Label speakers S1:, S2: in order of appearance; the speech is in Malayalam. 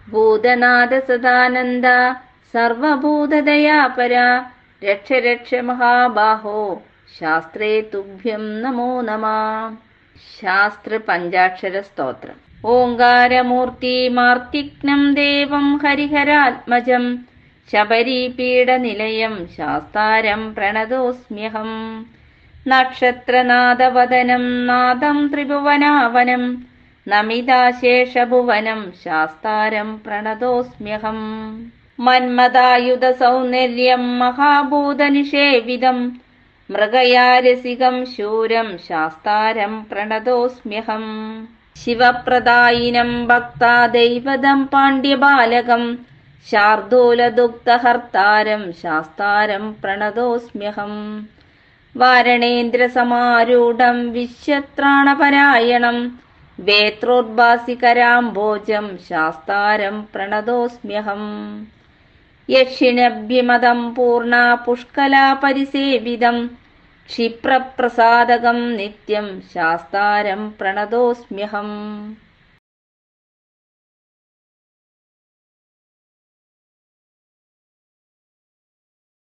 S1: ഭൂതനാഥ സദാനന്ദ സർവഭൂതദയാപര രക്ഷ രക്ഷ മഹാബാഹോ ശാസ്ത്രേ തുഭ്യം നമോ നമ ശാസ്ത്ര പഞ്ചാക്ഷര സ്തോത്രം ഓങ്കാരമൂർത്തി മാർത്തിഗ്നം ദേവം ഹരിഹരാത്മജം ശബരീപീഠനിലയം ശാസ്താരം പ്രണതോസ്മ്യഹം നക്ഷത്രനാദവദനം നാദം ത്രിഭുവനാവനം നമിതാശേഷഭുവനം ശാസ്താരം പ്രണതോസ്മ്യഹം മന്മദായുധ സൗന്ദര്യം മഹാഭൂതനിഷേവിതം മൃഗയാരസികം ശൂരം ശാസ്താരം പ്രണതോസ്മ്യഹം ശിവപ്രദായിനം ഭക്താ ദൈവതം പാണ്ഡ്യബാലകം ശാർദൂലദുഗ്ധഹർത്താരം ശാസ്താരം പ്രണതോസ്മ്യഹം വാരണേന്ദ്രസമാരൂഢം വിശ്വത്രാണപരായണം വേത്രോദ്ഭാസികരാംഭോജം ശാസ്താരം പ്രണതോസ്മ്യഹം യക്ഷിണഭ്യമതം പൂർണ പുഷ്കലാപരിസേവിതം ക്ഷിപ്രപ്രസാദകം നിത്യം ശാസ്താരം പ്രണതോസ്മ്യഹം